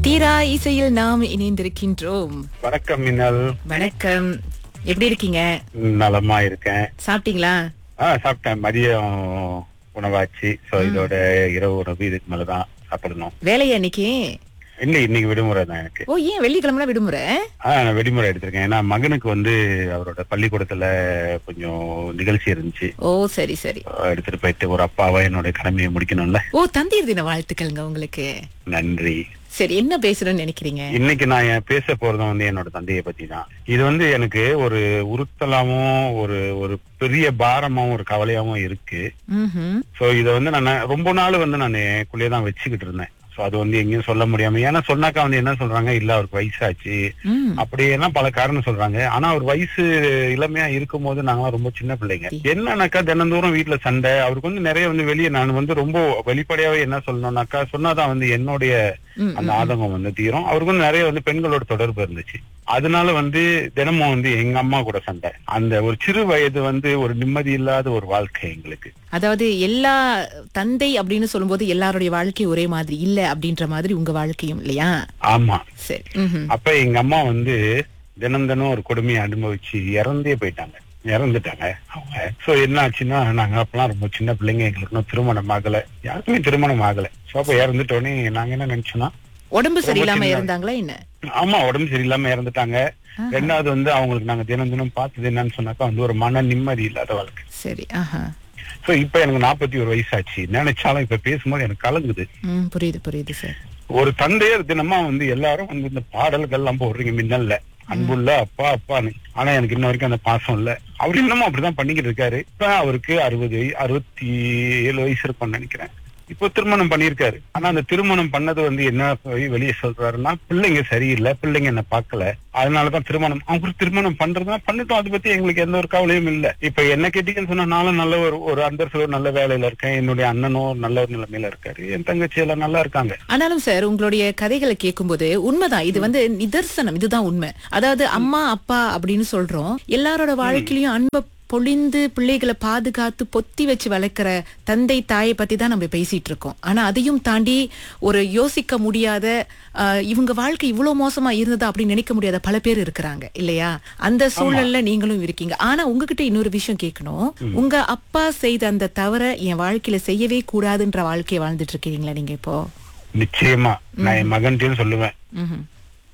தீரா இசையில் நாம் இணைந்திருக்கின்றோம் வணக்கம் மின்னல் வணக்கம் எப்படி இருக்கீங்க நலமா இருக்கேன் சாப்பிட்டீங்களா ஆ சாப்பிட்டேன் மதியம் உணவாச்சு சோ இதோட இரவு உணவு இதுக்கு மேலதான் சாப்பிடணும் வேலையா இன்னைக்கு இல்ல இன்னைக்கு விடுமுறை தான் எனக்கு ஓ ஏன் வெள்ளிக்கிழமை விடுமுறை ஆ நான் விடுமுறை எடுத்திருக்கேன் ஏன்னா மகனுக்கு வந்து அவரோட பள்ளிக்கூடத்துல கொஞ்சம் நிகழ்ச்சி இருந்துச்சு ஓ சரி சரி எடுத்துட்டு போயிட்டு ஒரு அப்பாவா என்னோட கடமையை முடிக்கணும்ல ஓ தந்தையர் தின வாழ்த்துக்கள்ங்க உங்களுக்கு நன்றி சரி என்ன பேசணும்னு நினைக்கிறீங்க இன்னைக்கு நான் என் பேச போறதும் வந்து என்னோட தந்தையை பத்தி தான் இது வந்து எனக்கு ஒரு உறுத்தலாவும் ஒரு ஒரு பெரிய பாரமாவும் ஒரு கவலையாவும் இருக்கு ம்ஹும். சோ இத வந்து நான் ரொம்ப நாள் வந்து நான் எனக்குள்ளேயே தான் வச்சுக்கிட்டு இருந்தேன் சோ அது வந்து எங்கேயும் சொல்ல முடியாம ஏன்னா சொன்னாக்கா வந்து என்ன சொல்றாங்க இல்ல அவருக்கு வயசாச்சு ம். அப்படி எல்லாம் பல காரணம் சொல்றாங்க ஆனா அவர் வயசு இளமையா இருக்கும் போது நாங்களாம் ரொம்ப சின்ன பிள்ளைங்க என்னன்னாக்கா தினந்தோறும் வீட்டுல சண்டை அவருக்கு வந்து நிறைய வந்து வெளியே நான் வந்து ரொம்ப வெளிப்படையாவே என்ன சொல்லணும்னாக்கா சொன்னாதான் வந்து என்னுடைய ம், அந்த ஆதங்கம் வந்து தீரும் அவருக்கு வந்து நிறைய வந்து பெண்களோட தொடர்பு இருந்துச்சு அதனால வந்து தினமும் வந்து எங்க அம்மா கூட சண்டை அந்த ஒரு சிறு வயது வந்து ஒரு நிம்மதி இல்லாத ஒரு வாழ்க்கை எங்களுக்கு அதாவது எல்லா தந்தை அப்படின்னு சொல்லும்போது எல்லாருடைய வாழ்க்கை ஒரே மாதிரி இல்ல அப்படின்ற மாதிரி உங்க வாழ்க்கையும் இல்லையா ஆமா சரி ம்ஹும். அப்ப எங்க அம்மா வந்து தினம் தினம் ஒரு கொடுமையை அனுபவிச்சு இறந்தே போயிட்டாங்க இறந்துட்டாங்க அவங்க சோ என்ன ஆச்சுன்னா நாங்க அப்பெல்லாம் ரொம்ப சின்ன பிள்ளைங்க எங்களுக்கு இன்னும் திருமணம் ஆகல யாருக்குமே திருமணம் ஆகல சோ அப்ப இறந்துட்டோன்னே நாங்க என்ன நினைச்சோம்னா உடம்பு சரியில்லாம சின்ன- இருந்தாங்களா என்ன ஆமா உடம்பு சரியில்லாம இறந்துட்டாங்க ரெண்டாவது வந்து அவங்களுக்கு நாங்க தினம் தினம் பார்த்தது என்னன்னு சொன்னாக்கா வந்து ஒரு மன நிம்மதி இல்லாத வாழ்க்கை சரி ஆஹா சோ இப்ப எனக்கு நாற்பத்தி ஒரு வயசாச்சு நினைச்சாலும் இப்ப பேசும்போது எனக்கு கலங்குது ம் புரியுது புரியுது சார் ஒரு தந்தையர் தினமா வந்து எல்லாரும் வந்து இந்த பாடல்கள் எல்லாம் போடுறீங்க மின்னல்ல அன்புள்ள அப்பா அப்பான்னு ஆனா எனக்கு இன்ன வரைக்கும் அந்த பாசம் இல்ல அவர் இன்னமும் அப்படிதான் பண்ணிக்கிட்டு இருக்காரு இப்ப அவருக்கு அறுபது அறுபத்தி ஏழு வயசு இருக்கும்னு நினைக்கிறேன் இப்போ திருமணம் பண்ணியிருக்காரு ஆனா அந்த திருமணம் பண்ணது வந்து என்ன போய் வெளியே சொல்றாருன்னா பிள்ளைங்க சரியில்லை பிள்ளைங்க என்ன பார்க்கல அதனாலதான் திருமணம் அவருக்கு திருமணம் பண்றதுனா பண்ணிட்டோம் அதை பத்தி எங்களுக்கு எந்த ஒரு கவலையும் இல்ல இப்ப என்ன கேட்டீங்கன்னு சொன்னா நானும் நல்ல ஒரு ஒரு அந்தரத்துல ஒரு நல்ல வேலையில இருக்கேன் என்னுடைய அண்ணனும் நல்ல ஒரு நிலைமையில இருக்காரு என் தங்கச்சி எல்லாம் நல்லா இருக்காங்க ஆனாலும் சார் உங்களுடைய கதைகளை கேட்கும்போது உண்மைதான் இது வந்து நிதர்சனம் இதுதான் உண்மை அதாவது அம்மா அப்பா அப்படின்னு சொல்றோம் எல்லாரோட வாழ்க்கையிலயும் அன்பை பொழிந்து பிள்ளைகளை பாதுகாத்து பொத்தி வச்சு வளர்க்கிற தந்தை தாயை பத்தி தான் நம்ம பேசிட்டு இருக்கோம் ஆனா அதையும் தாண்டி ஒரு யோசிக்க முடியாத ஆஹ், இவங்க வாழ்க்கை இவ்வளவு மோசமா இருந்ததா அப்படின்னு நினைக்க முடியாத பல பேர் இருக்கிறாங்க இல்லையா அந்த சூழல்ல நீங்களும் இருக்கீங்க ஆனா உங்ககிட்ட இன்னொரு விஷயம் கேட்கணும் உங்க அப்பா செய்த அந்த தவற என் வாழ்க்கையில செய்யவே கூடாதுன்ற வாழ்க்கையை வாழ்ந்துட்டு இருக்கீங்களா நீங்க இப்போ நிச்சயமா நான் என் மகன்கிட்டயும் சொல்லுவேன் ம்ஹும்.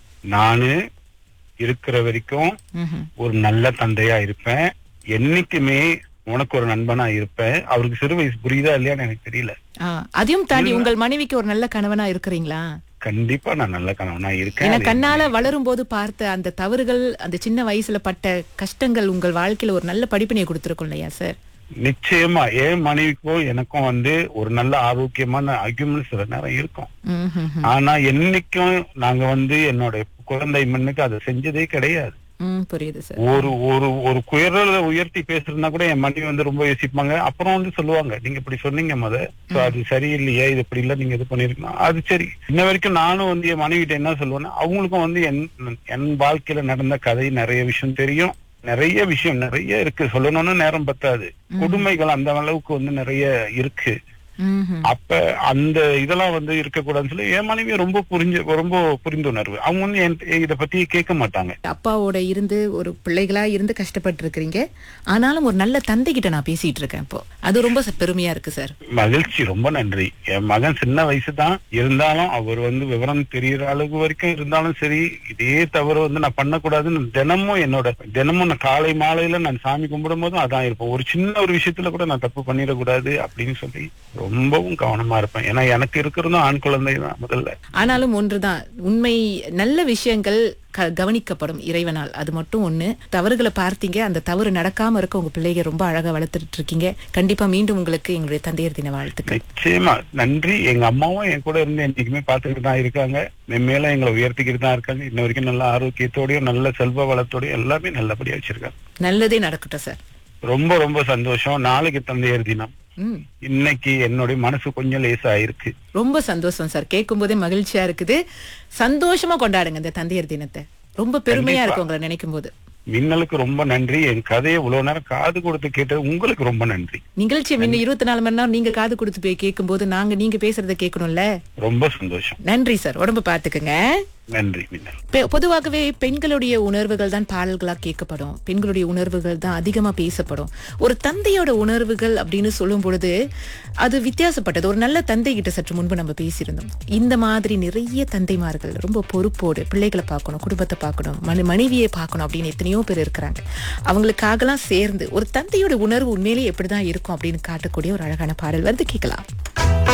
நானு இருக்கிற வரைக்கும் ம்ஹும். ஒரு நல்ல தந்தையா இருப்பேன் என்னைக்குமே உனக்கு ஒரு நண்பனா இருப்பேன் அவருக்கு சிறு வயசு புரியுதா இல்லையான்னு எனக்கு தெரியல ஆ, அதையும் தாண்டி உங்கள் மனைவிக்கு ஒரு நல்ல கணவனா இருக்கிறீங்களா கண்டிப்பா நான் நல்ல கணவனா ஏன்னா இருக்கேன் அது கண்ணால வளரும் போது பார்த்த அந்த தவறுகள் அந்த சின்ன வயசுல பட்ட கஷ்டங்கள் உங்கள் வாழ்க்கையில ஒரு நல்ல படிப்பினையை கொடுத்திருக்கும் இல்லையா சார் நிச்சயமா என் மனைவிக்கும் எனக்கும் வந்து ஒரு நல்ல ஆரோக்கியமான ஆர்குமெண்ட் சில நேரம் இருக்கும் ம்ஹும். ஆனா என்னைக்கும் நாங்க வந்து என்னோட குழந்தை மண்ணுக்கு அதை செஞ்சதே கிடையாது ம் புரியுது சார் ஒரு ஒரு ஒரு குரலை உயர்த்தி பேசுறதுனா கூட என் மனைவி வந்து ரொம்ப யோசிப்பாங்க அப்புறம் வந்து சொல்லுவாங்க நீங்க இப்படி சொன்னீங்க முத So அது சரியில்லையே இது இப்படி இல்ல நீங்க இது பண்ணிருக்கலாம் அது சரி இன்ன வரைக்கும் நானும் வந்து என் மனைவிட்ட என்ன சொல்லுவேன்னா அவங்களுக்கும் வந்து என் என் வாழ்க்கையில நடந்த கதை நிறைய விஷயம் தெரியும் நிறைய விஷயம் நிறைய இருக்கு சொல்லணும்னு நேரம் பத்தாது கொடுமைகள் அந்த அளவுக்கு வந்து நிறைய இருக்கு ம்ஹும். அப்ப அந்த இதெல்லாம் வந்து இருக்கக்கூடாதுன்னு சொல்லி என் மனைவி ரொம்ப புரிஞ்சு ரொம்ப புரிந்துணர்வு அவங்க வந்து என் இத பத்தி கேட்க மாட்டாங்க அப்பாவோட இருந்து ஒரு பிள்ளைகளா இருந்து கஷ்டப்பட்டு இருக்கிறீங்க ஆனாலும் ஒரு நல்ல தந்தை கிட்ட நான் பேசிட்டு இருக்கேன் இப்போ அது ரொம்ப ச- பெருமையா இருக்கு சார் மகிழ்ச்சி ரொம்ப நன்றி என் மகன் சின்ன வயசு தான் இருந்தாலும் அவர் வந்து விவரம் தெரியற அளவு வரைக்கும் இருந்தாலும் சரி இதே தவறு வந்து நான் பண்ணக்கூடாதுன்னு தினமும் என்னோட தினமும் நான் காலை மாலையில நான் சாமி கும்பிடும் போதும் அதான் இருப்பேன் ஒரு சின்ன ஒரு விஷயத்துல கூட நான் தப்பு பண்ணிடக்கூடாது அப்படின்னு சொல்லி ரொம்பவும் கவனமா இருப்பேன் ஏன்னா எனக்கு இருக்கிறதும் ஆண் குழந்தை தான் முதல்ல ஆனாலும் ஒன்றுதான் உண்மை நல்ல விஷயங்கள் க- கவனிக்கப்படும் இறைவனால் அது மட்டும் ஒண்ணு தவறுகளை பார்த்தீங்க அந்த தவறு நடக்காம இருக்க உங்க பிள்ளைங்க ரொம்ப அழகா வளர்த்துட்டு இருக்கீங்க கண்டிப்பா மீண்டும் உங்களுக்கு எங்களுடைய தந்தையர் தின வாழ்த்துக்கள் நிச்சயமா நன்றி எங்க அம்மாவும் என் கூட இருந்து என்னைக்குமே பார்த்துக்கிட்டு தான் இருக்காங்க மென்மேலும் எங்களை உயர்த்திக்கிட்டு தான் இருக்காங்க இன்ன வரைக்கும் நல்ல ஆரோக்கியத்தோடயும் நல்ல செல்வ வளத்தோடயும் எல்லாமே நல்லபடியா வச்சிருக்காங்க நல்லதே நடக்கட்டும் சார் ரொம்ப ரொம்ப சந்தோஷம் நாளைக்கு தந்தையர் தினம் ம் இன்னைக்கு என்னுடைய மனசு கொஞ்சம் லேசாயிருக்கு ரொம்ப சந்தோஷம் சார் கேட்கும் போதே மகிழ்ச்சியா இருக்குது சந்தோஷமா கொண்டாடுங்க இந்த தந்தையர் தினத்தை ரொம்ப பெருமையா கண்டிப்பா. இருக்கு உங்களை நினைக்கும் போது மின்னலுக்கு ரொம்ப நன்றி என் கதையை இவ்வளவு நேரம் காது கொடுத்து கேட்டது உங்களுக்கு ரொம்ப நன்றி நிகழ்ச்சி இன்னும் இருபத்தி நாலு மணி நேரம் நீங்க காது கொடுத்து போய் கேட்கும்போது நாங்க நீங்க பேசுறத கேட்கணும்ல ரொம்ப சந்தோஷம் நன்றி சார் உடம்பு பாத்துக்குங்க நன்றி மின்னல் பெ- பொதுவாகவே பெண்களுடைய உணர்வுகள் தான் பாடல்களா கேட்கப்படும் பெண்களுடைய உணர்வுகள் தான் அதிகமா பேசப்படும் ஒரு தந்தையோட உணர்வுகள் அப்படின்னு சொல்லும் பொழுது அது வித்தியாசப்பட்டது ஒரு நல்ல தந்தை கிட்ட சற்று முன்பு நம்ம பேசியிருந்தோம் இந்த மாதிரி நிறைய தந்தைமார்கள் ரொம்ப பொறுப்போடு பிள்ளைகளை பார்க்கணும் குடும்பத்தை பார்க்கணும் மனு மனைவியை பார்க்கணும் அப்படின்னு எத்தனையோ பேர் இருக்கிறாங்க அவங்களுக்காகலாம் சேர்ந்து ஒரு தந்தையோட உணர்வு உண்மையிலேயே எப்படிதான் இருக்கும் அப்படின்னு காட்டக்கூடிய ஒரு அழகான பாடல் வந்து கேட்கலாம்